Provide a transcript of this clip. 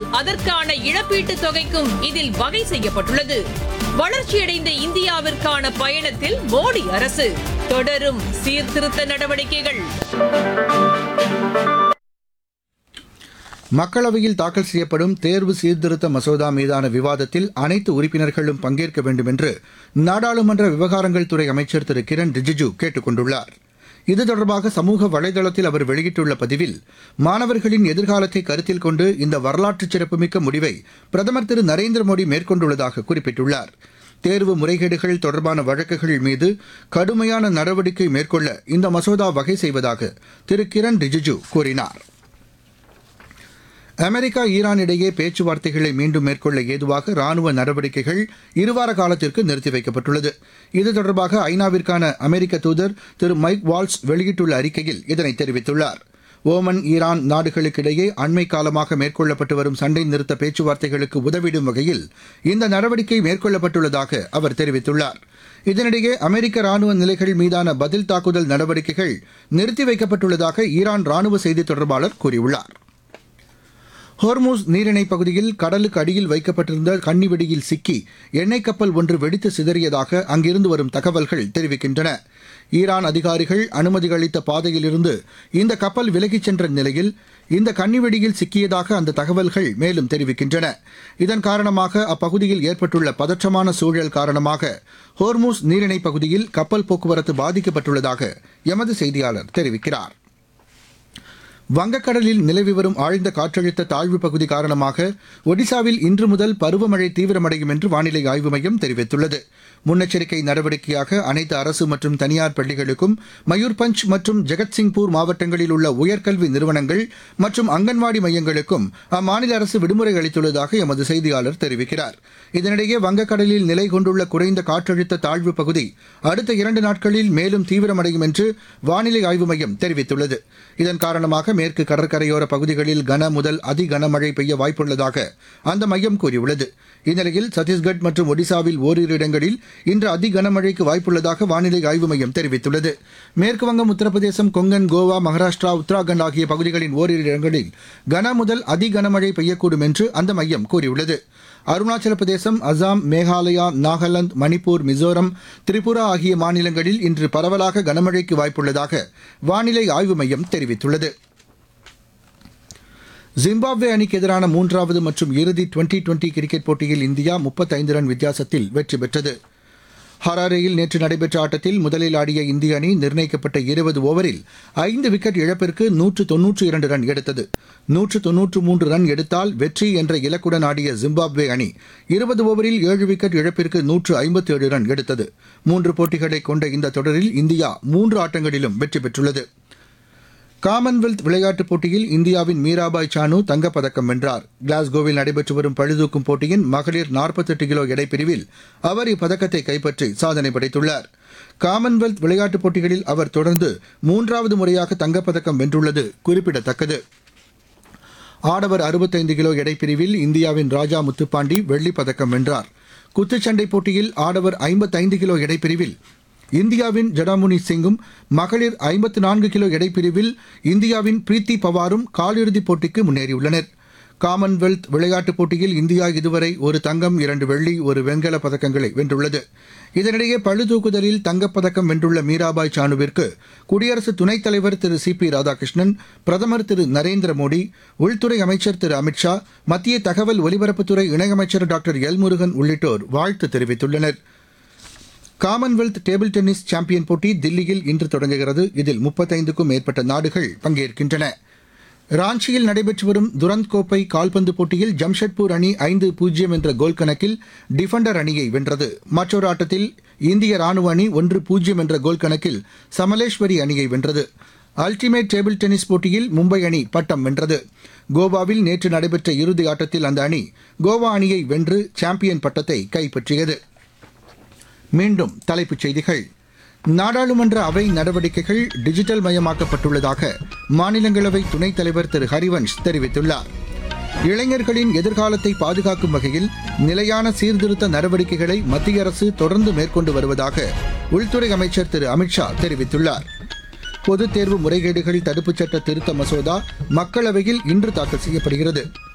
அதற்கான இழப்பீட்டுத் தொகைக்கும் இதில் வகை செய்யப்பட்டுள்ளது வளர்ச்சியடைந்த இந்தியாவிற்கான பயணத்தில் மோடி அரசு தொடரும் சீர்திருத்த நடவடிக்கைகள் மக்களவையில் தாக்கல் செய்யப்படும் தேர்வு சீர்திருத்த மசோதா மீதான விவாதத்தில் அனைத்து உறுப்பினர்களும் பங்கேற்க வேண்டும் என்று நாடாளுமன்ற விவகாரங்கள் துறை அமைச்சர் திரு கிரண் ரிஜிஜு கேட்டுக் கொண்டுள்ளார் இது தொடர்பாக சமூக வலைதளத்தில் அவர் வெளியிட்டுள்ள பதிவில் மாணவர்களின் எதிர்காலத்தை கருத்தில் கொண்டு இந்த வரலாற்று சிறப்புமிக்க முடிவை பிரதமர் திரு நரேந்திர மோடி மேற்கொண்டுள்ளதாக குறிப்பிட்டுள்ளார் தேர்வு முறைகேடுகள் தொடர்பான வழக்குகள் மீது கடுமையான நடவடிக்கை மேற்கொள்ள இந்த மசோதா வகை செய்வதாக திரு கிரண் ரிஜிஜு கூறினார் அமெரிக்கா ஈரான் இடையே பேச்சுவார்த்தைகளை மீண்டும் மேற்கொள்ள ஏதுவாக ராணுவ நடவடிக்கைகள் இருவார காலத்திற்கு நிறுத்தி வைக்கப்பட்டுள்ளது இது தொடர்பாக ஐநாவிற்கான அமெரிக்க தூதர் திரு மைக் வால்ஸ் வெளியிட்டுள்ள அறிக்கையில் இதனை தெரிவித்துள்ளார் ஓமன் ஈரான் நாடுகளுக்கிடையே அண்மை காலமாக மேற்கொள்ளப்பட்டு வரும் சண்டை நிறுத்த பேச்சுவார்த்தைகளுக்கு உதவிடும் வகையில் இந்த நடவடிக்கை மேற்கொள்ளப்பட்டுள்ளதாக அவர் தெரிவித்துள்ளார் இதனிடையே அமெரிக்க ராணுவ நிலைகள் மீதான பதில் தாக்குதல் நடவடிக்கைகள் நிறுத்தி வைக்கப்பட்டுள்ளதாக ஈரான் ராணுவ செய்தித் தொடர்பாளர் கூறியுள்ளார் ஹோர்மூஸ் நீரிணைப் பகுதியில் கடலுக்கு அடியில் வைக்கப்பட்டிருந்த கன்னிவெடியில் சிக்கி எண்ணெய் கப்பல் ஒன்று வெடித்து சிதறியதாக அங்கிருந்து வரும் தகவல்கள் தெரிவிக்கின்றன ஈரான் அதிகாரிகள் அனுமதி அளித்த பாதையிலிருந்து இந்த கப்பல் விலகிச் சென்ற நிலையில் இந்த கன்னிவெடியில் சிக்கியதாக அந்த தகவல்கள் மேலும் தெரிவிக்கின்றன இதன் காரணமாக அப்பகுதியில் ஏற்பட்டுள்ள பதற்றமான சூழல் காரணமாக ஹோர்மூஸ் நீரிணைப் பகுதியில் கப்பல் போக்குவரத்து பாதிக்கப்பட்டுள்ளதாக எமது செய்தியாளர் தெரிவிக்கிறார் வங்கக்கடலில் நிலவி வரும் ஆழ்ந்த காற்றழுத்த தாழ்வு பகுதி காரணமாக ஒடிசாவில் இன்று முதல் பருவமழை தீவிரமடையும் என்று வானிலை ஆய்வு மையம் தெரிவித்துள்ளது முன்னெச்சரிக்கை நடவடிக்கையாக அனைத்து அரசு மற்றும் தனியார் பள்ளிகளுக்கும் மயூர்பஞ்ச் மற்றும் ஜெகத்சிங்பூர் மாவட்டங்களில் உள்ள உயர்கல்வி நிறுவனங்கள் மற்றும் அங்கன்வாடி மையங்களுக்கும் அம்மாநில அரசு விடுமுறை அளித்துள்ளதாக எமது செய்தியாளர் தெரிவிக்கிறார் இதனிடையே வங்கக்கடலில் நிலை கொண்டுள்ள குறைந்த காற்றழுத்த தாழ்வு பகுதி அடுத்த இரண்டு நாட்களில் மேலும் தீவிரமடையும் என்று வானிலை ஆய்வு மையம் தெரிவித்துள்ளது இதன் காரணமாக மேற்கு கடற்கரையோர பகுதிகளில் கன முதல் அதி கனமழை பெய்ய வாய்ப்புள்ளதாக அந்த மையம் கூறியுள்ளது இந்நிலையில் சத்தீஸ்கட் மற்றும் ஒடிசாவில் ஓரிரு இடங்களில் இன்று அதி கனமழைக்கு வாய்ப்புள்ளதாக வானிலை ஆய்வு மையம் தெரிவித்துள்ளது மேற்குவங்கம் உத்தரப்பிரதேசம் கொங்கன் கோவா மகாராஷ்டிரா உத்தராகண்ட் ஆகிய பகுதிகளின் ஓரிரு இடங்களில் கன முதல் அதி கனமழை பெய்யக்கூடும் என்று அந்த மையம் கூறியுள்ளது அருணாச்சல பிரதேசம் அசாம் மேகாலயா நாகாலாந்து மணிப்பூர் மிசோரம் திரிபுரா ஆகிய மாநிலங்களில் இன்று பரவலாக கனமழைக்கு வாய்ப்புள்ளதாக வானிலை ஆய்வு மையம் தெரிவித்துள்ளது ஜிம்பாப்வே அணிக்கு எதிரான மூன்றாவது மற்றும் இறுதி டுவெண்டி டுவெண்டி கிரிக்கெட் போட்டியில் இந்தியா முப்பத்தைந்து ரன் வித்தியாசத்தில் வெற்றி பெற்றது ஹராரேயில் நேற்று நடைபெற்ற ஆட்டத்தில் முதலில் ஆடிய இந்திய அணி நிர்ணயிக்கப்பட்ட இருபது ஓவரில் ஐந்து விக்கெட் இழப்பிற்கு நூற்று தொன்னூற்று இரண்டு ரன் எடுத்தது நூற்று தொன்னூற்று மூன்று ரன் எடுத்தால் வெற்றி என்ற இலக்குடன் ஆடிய ஜிம்பாப்வே அணி இருபது ஓவரில் ஏழு விக்கெட் இழப்பிற்கு நூற்று ஐம்பத்தி ஏழு ரன் எடுத்தது மூன்று போட்டிகளை கொண்ட இந்த தொடரில் இந்தியா மூன்று ஆட்டங்களிலும் வெற்றி பெற்றுள்ளது காமன்வெல்த் விளையாட்டுப் போட்டியில் இந்தியாவின் மீராபாய் சானு தங்கப்பதக்கம் வென்றார் கிளாஸ்கோவில் நடைபெற்று வரும் பழுதூக்கும் போட்டியின் மகளிர் 48 கிலோ எடைப்பிரிவில் அவர் இப்பதக்கத்தை கைப்பற்றி சாதனை படைத்துள்ளார் காமன்வெல்த் விளையாட்டுப் போட்டிகளில் அவர் தொடர்ந்து மூன்றாவது முறையாக தங்கப்பதக்கம் வென்றுள்ளது குறிப்பிடத்தக்கது ஆடவர் 65 கிலோ எடைப்பிரிவில் இந்தியாவின் ராஜா முத்துப்பாண்டி வெள்ளிப் பதக்கம் வென்றார் குத்துச்சண்டை போட்டியில் ஆடவர் 55 கிலோ எடைப்பிரிவில் இந்தியாவின் ஜடாமுனி சிங்கும் மகளிர் 54 நான்கு கிலோ எடைப்பிரிவில் இந்தியாவின் பிரீத்தி பவாரும் காலிறுதிப் போட்டிக்கு முன்னேறியுள்ளனர் காமன்வெல்த் விளையாட்டுப் போட்டியில் இந்தியா இதுவரை ஒரு தங்கம் இரண்டு வெள்ளி ஒரு வெண்கலப் பதக்கங்களை வென்றுள்ளது இதனிடையே பளுதூக்குதலில் தங்கப்பதக்கம் வென்றுள்ள மீராபாய் சானுவிற்கு குடியரசு துணைத் தலைவர் திரு சி பி ராதாகிருஷ்ணன் பிரதமர் திரு நரேந்திர மோடி உள்துறை அமைச்சர் திரு அமித்ஷா மத்திய தகவல் ஒலிபரப்புத்துறை இணையமைச்சர் டாக்டர் எல் முருகன் உள்ளிட்டோர் வாழ்த்து தெரிவித்துள்ளனர் காமன்வெல்த் டேபிள் டென்னிஸ் சாம்பியன் போட்டி தில்லியில் இன்று தொடங்குகிறது இதில் முப்பத்தைந்துக்கும் மேற்பட்ட நாடுகள் பங்கேற்கின்றன ராஞ்சியில் நடைபெற்று வரும் துரந்த் கோப்பை கால்பந்து போட்டியில் ஜம்ஷெட்பூர் அணி ஐந்து பூஜ்ஜியம் என்ற கோல் கணக்கில் டிஃபெண்டர் அணியை வென்றது மற்றொரு ஆட்டத்தில் இந்திய ராணுவ அணி ஒன்று பூஜ்ஜியம் என்ற கோல் கணக்கில் சமலேஸ்வரி அணியை வென்றது அல்டிமேட் டேபிள் டென்னிஸ் போட்டியில் மும்பை அணி பட்டம் வென்றது கோவாவில் நேற்று நடைபெற்ற இறுதி ஆட்டத்தில் அந்த அணி கோவா அணியை வென்று சாம்பியன் பட்டத்தை கைப்பற்றியது மீண்டும் தலைப்புச் செய்திகள் நாடாளுமன்ற அவை நடவடிக்கைகள் டிஜிட்டல் மயமாக்கப்பட்டுள்ளதாக மாநிலங்களவை துணைத் தலைவர் திரு ஹரிவன்ஷ் தெரிவித்துள்ளார் இளைஞர்களின் எதிர்காலத்தை பாதுகாக்கும் வகையில் நிலையான சீர்திருத்த நடவடிக்கைகளை மத்திய அரசு தொடர்ந்து மேற்கொண்டு வருவதாக உள்துறை அமைச்சர் திரு அமித்ஷா தெரிவித்துள்ளார் பொதுத் தேர்வு முறைகேடுகள் தடுப்புச் சட்ட திருத்த மசோதா மக்களவையில் இன்று தாக்கல் செய்யப்படுகிறது